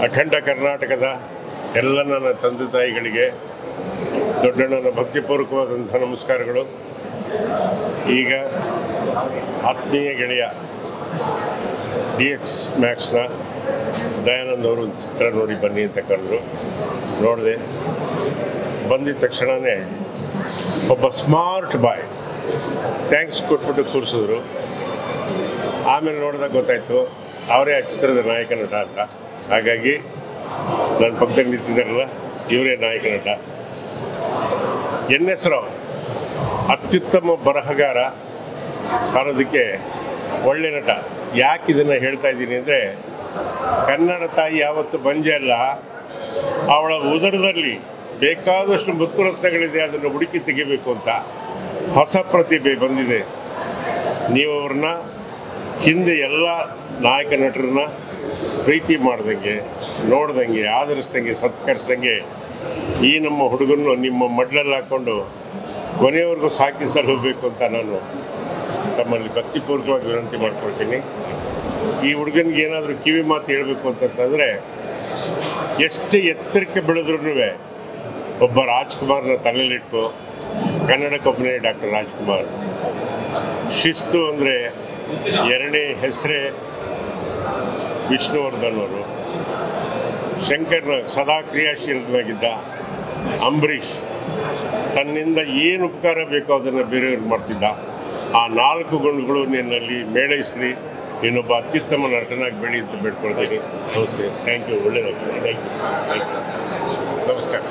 ಅಖಂಡ ಕರ್ನಾಟಕದ ಎಲ್ಲ ನನ್ನ ತಂದೆ ತಾಯಿಗಳಿಗೆ ದೊಡ್ಡಣ್ಣನ ಭಕ್ತಿಪೂರ್ವಕವಾದಂಥ ನಮಸ್ಕಾರಗಳು ಈಗ ಆತ್ಮೀಯ ಗೆಳೆಯ ಡಿ ಎಕ್ಸ್ ಮ್ಯಾಕ್ಸ್ನ ದಯಾನಂದ್ ಅವರು ಒಂದು ಚಿತ್ರ ನೋಡಿ ಬನ್ನಿ ಅಂತ ಕರೆದ್ರು ನೋಡಿದೆ ಬಂದಿದ ತಕ್ಷಣವೇ ಒಬ್ಬ ಸ್ಮಾರ್ಟ್ ಬಾಯ್ ಥ್ಯಾಂಕ್ಸ್ ಕೊಟ್ಬಿಟ್ಟು ಕೂರಿಸಿದ್ರು ಆಮೇಲೆ ನೋಡಿದಾಗ ಗೊತ್ತಾಯಿತು ಅವರೇ ಆ ಚಿತ್ರದ ನಾಯಕ ನಟ ಅಂತ ಹಾಗಾಗಿ ನನ್ನ ಪಕ್ಕದಲ್ಲಿ ನಿಂತಿದ್ದಾರಲ್ಲ ಇವರೇ ನಾಯಕ ನಟ ಎನ್ ಎಸ್ ರಾವ್ ಅತ್ಯುತ್ತಮ ಬರಹಗಾರ ಸಾರೋದಕ್ಕೆ ಒಳ್ಳೆ ನಟ ಯಾಕೆ ಇದನ್ನು ಹೇಳ್ತಾ ಇದ್ದೀನಿ ಅಂದರೆ ಕನ್ನಡ ತಾಯಿ ಯಾವತ್ತು ಬಂಜೆ ಅಲ್ಲ ಅವಳ ಉದರದಲ್ಲಿ ಬೇಕಾದಷ್ಟು ಮುತ್ತುರತ್ನಗಳಿದೆ ಅದನ್ನು ಹುಡುಕಿ ತೆಗಿಬೇಕು ಅಂತ ಹೊಸ ಪ್ರತಿಭೆ ಬಂದಿದೆ ನೀವು ಅವ್ರನ್ನ ಹಿಂದೆ ಎಲ್ಲ ನಾಯಕ ನಟರನ್ನ ಪ್ರೀತಿ ಮಾಡ್ದಂಗೆ ನೋಡ್ದಂಗೆ ಆದರಿಸ್ದಂಗೆ ಸತ್ಕರಿಸ್ದಂಗೆ ಈ ನಮ್ಮ ಹುಡುಗನ್ನು ನಿಮ್ಮ ಮಡ್ಲಲ್ಲಿ ಹಾಕ್ಕೊಂಡು ಕೊನೆಯವರೆಗೂ ಸಾಕಿ ಸಲ್ಲಬೇಕು ಅಂತ ನಾನು ತಮ್ಮಲ್ಲಿ ಭಕ್ತಿಪೂರ್ವಕವಾಗಿ ವಿನಂತಿ ಮಾಡ್ಕೊಳ್ತೀನಿ ಈ ಹುಡುಗನಿಗೆ ಏನಾದರೂ ಕಿವಿ ಮಾತು ಹೇಳಬೇಕು ಅಂತಂತಂದರೆ ಎಷ್ಟು ಎತ್ತರಕ್ಕೆ ಬೆಳೆದ್ರೂ ಒಬ್ಬ ರಾಜ್ಕುಮಾರ್ನ ತಲೆಯಲ್ಲಿಟ್ಕೊ ಕನ್ನಡಕ್ಕೊಬ್ಬನೇ ಡಾಕ್ಟರ್ ರಾಜ್ಕುಮಾರ್ ಶಿಸ್ತು ಅಂದರೆ ಎರಡನೇ ಹೆಸರೇ ವಿಷ್ಣುವರ್ಧನ್ ಅವರು ಶಂಕರ್ನ ಸದಾ ಕ್ರಿಯಾಶೀಲನಾಗಿದ್ದ ಅಂಬರೀಷ್ ತನ್ನಿಂದ ಏನು ಉಪಕಾರ ಬೇಕೋ ಅದನ್ನು ಬೇರೆಯವ್ರು ಮಾಡ್ತಿದ್ದ ಆ ನಾಲ್ಕು ಗುಣಗಳು ನಿನ್ನಲ್ಲಿ ಮೇಳೈಸ್ರಿ ಇನ್ನೊಬ್ಬ ಅತ್ಯುತ್ತಮ ನಟನಾಗಿ ಬೆಳಿ ಅಂತ ಬೇಡ್ಕೊಳ್ತೀನಿ ನಮಸ್ತೆ ಥ್ಯಾಂಕ್ ಯು ಒಳ್ಳೆಯದಾಗಲಿ ಥ್ಯಾಂಕ್ ಯು ಥ್ಯಾಂಕ್ ಯು ನಮಸ್ಕಾರ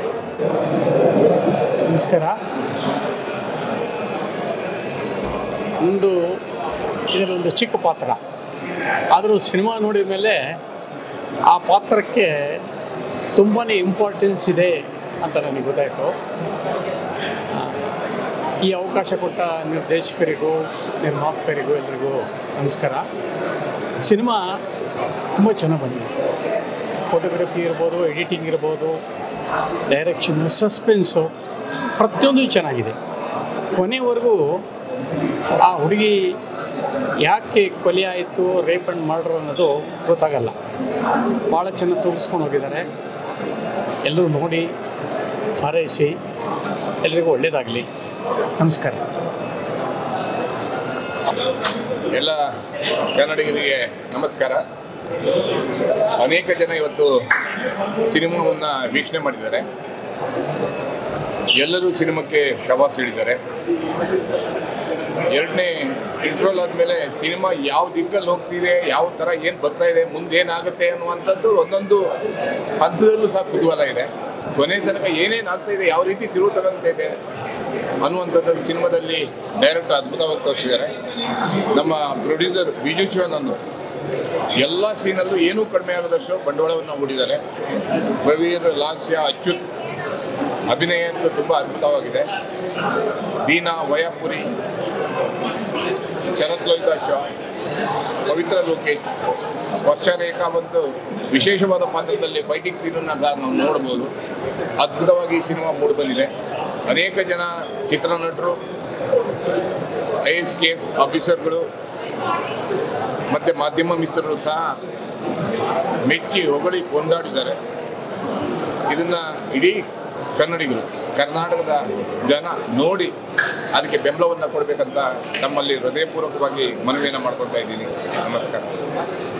ನಮಸ್ಕಾರ ಒಂದು ಇದರೊಂದು ಚಿಕ್ಕ ಪಾತ್ರ ಆದರೂ ಸಿನಿಮಾ ನೋಡಿದ ಮೇಲೆ ಆ ಪಾತ್ರಕ್ಕೆ ತುಂಬಾ ಇಂಪಾರ್ಟೆನ್ಸ್ ಇದೆ ಅಂತ ನನಗೆ ಗೊತ್ತಾಯಿತು ಆ, ಈ ಅವಕಾಶ ಕೊಟ್ಟ ನಿರ್ದೇಶಕರಿಗೂ ನಿರ್ಮಾಪಕರಿಗೂ ಎಲ್ರಿಗೂ ನಮಸ್ಕಾರ ಸಿನಿಮಾ ತುಂಬ ಚೆನ್ನಾಗಿ ಬಂದಿದೆ ಫೋಟೋಗ್ರಫಿ ಇರ್ಬೋದು ಎಡಿಟಿಂಗ್ ಇರ್ಬೋದು ಡೈರೆಕ್ಷನ್ನು ಸಸ್ಪೆನ್ಸು ಪ್ರತಿಯೊಂದು ಚೆನ್ನಾಗಿದೆ ಕೊನೆವರೆಗೂ ಆ ಹುಡುಗಿ ಯಾಕೆ ಕೊಲೆ ಆಯಿತು ರೇಪ್ ಆ್ಯಂಡ್ ಮರ್ಡರ್ ಅನ್ನೋದು ಗೊತ್ತಾಗಲ್ಲ ಭಾಳ ಚೆನ್ನಾಗಿ ತೋರಿಸ್ಕೊಂಡು ಹೋಗಿದ್ದಾರೆ ಎಲ್ಲರೂ ನೋಡಿ ಹಾರೈಸಿ ಎಲ್ರಿಗೂ ಒಳ್ಳೆಯದಾಗಲಿ ನಮಸ್ಕಾರ ಎಲ್ಲ ಕನ್ನಡಿಗರಿಗೆ ನಮಸ್ಕಾರ ಅನೇಕ ಜನ ಇವತ್ತು ಸಿನಿಮಾವನ್ನು ವೀಕ್ಷಣೆ ಮಾಡಿದ್ದಾರೆ ಎಲ್ಲರೂ ಸಿನಿಮಾಕ್ಕೆ ಶವಾಸ್ ಹೇಳಿದ್ದಾರೆ ಎರಡನೇ ಇಂಟ್ರೋಲ್ ಆದಮೇಲೆ ಸಿನಿಮಾ ಯಾವ ದಿಕ್ಕಲ್ಲಿ ಹೋಗ್ತಿದೆ ಯಾವ ಥರ ಏನು ಬರ್ತಾ ಇದೆ ಮುಂದೇನಾಗುತ್ತೆ ಅನ್ನುವಂಥದ್ದು ಒಂದೊಂದು ಹಂತದಲ್ಲೂ ಸಹ ಕುತೂಹಲ ಇದೆ ಕೊನೆ ತನಕ ಏನೇನು ಆಗ್ತಾ ಇದೆ ಯಾವ ರೀತಿ ತಿರುವು ತಗೊಂತ ಇದೆ ಅನ್ನುವಂಥದ್ದು ಸಿನಿಮಾದಲ್ಲಿ ಡೈರೆಕ್ಟ್ ಅದ್ಭುತವಾಗಿ ತೋರಿಸಿದ್ದಾರೆ ನಮ್ಮ ಪ್ರೊಡ್ಯೂಸರ್ ಬಿಜು ಶಿವಾನಂದ್ ಎಲ್ಲ ಸೀನಲ್ಲೂ ಏನೂ ಕಡಿಮೆ ಆಗದಷ್ಟು ಬಂಡವಾಳವನ್ನು ಹೂಡಿದ್ದಾರೆ ಪ್ರವೀರ್ ಲಾಸ್ಯ ಅಚ್ಯುತ್ ಅಭಿನಯ ಅಂತೂ ತುಂಬ ಅದ್ಭುತವಾಗಿದೆ ದೀನಾ ವಯಪುರಿ ಶರತ್ ಲೋಹಿತಾಶ ಪವಿತ್ರ ಲೋಕೇಶ್ ಸ್ಪರ್ಶ ರೇಖಾ ಒಂದು ವಿಶೇಷವಾದ ಪಾತ್ರದಲ್ಲಿ ಫೈಟಿಂಗ್ ಸೀನನ್ನು ಸಹ ನಾವು ನೋಡ್ಬೋದು ಅದ್ಭುತವಾಗಿ ಈ ಸಿನಿಮಾ ಮೂಡಿಬಂದಿದೆ ಅನೇಕ ಜನ ಚಿತ್ರನಟರು ಐ ಎಸ್ ಕೆ ಎಸ್ ಆಫೀಸರ್ಗಳು ಮತ್ತು ಮಾಧ್ಯಮ ಮಿತ್ರರು ಸಹ ಮೆಚ್ಚಿ ಹೊಗಳಿ ಕೊಂಡಾಡಿದ್ದಾರೆ ಇದನ್ನು ಇಡೀ ಕನ್ನಡಿಗರು ಕರ್ನಾಟಕದ ಜನ ನೋಡಿ ಅದಕ್ಕೆ ಬೆಂಬಲವನ್ನು ಕೊಡಬೇಕಂತ ತಮ್ಮಲ್ಲಿ ಹೃದಯಪೂರ್ವಕವಾಗಿ ಮನವಿಯನ್ನು ಮಾಡ್ಕೊತಾ ಇದ್ದೀನಿ ನಮಸ್ಕಾರ